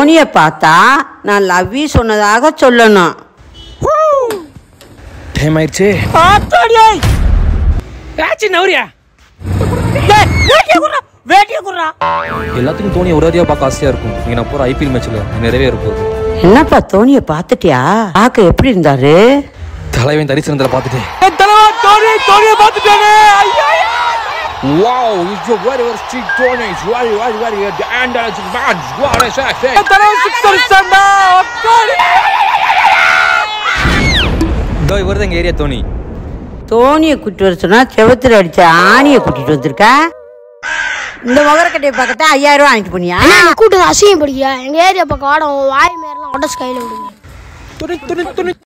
தோனியை பார்த்தா நான் லவ் யூ சொன்னதாக சொல்லணும் டைம் ஆயிடுச்சு ஆச்சு நவரியா வேட்டிய குடுறா எல்லாத்துக்கும் தோனி ஒரு அடியா பார்க்க ஆசையா இருக்கும் நீங்க நான் போற ஐபிஎல் மேட்ச்ல நிறைவே இருக்கும் என்னப்பா தோனியை பார்த்துட்டியா பார்க்க எப்படி இருந்தாரு தலைவன் தரிசனத்துல பார்த்துட்டேன் தோனி தோனியை பார்த்துட்டானே Wow, it's a very very strict Tony. It's very very very and it's bad. What is that? தலைவன் சிக்ஸ் அடிச்சான்டா இதோ இவர் எங்க ஏரியா தோனி தோனியை கூட்டிட்டு வர சொன்னா செவத்துல அடிச்ச ஆணியை கூட்டிட்டு வந்திருக்க இந்த முகரக்கட்டையை பார்க்கத்தா ஐயாயிரம் ரூபாய் வாங்கிட்டு போனியா அண்ணா நீ கூட்டு அசிங்கம் படிக்கியா எங்க ஏரியா பக்கம் ஆடம் வாய் மேலாம் உடச்சு கையில விடுங்க துணி துணி துணி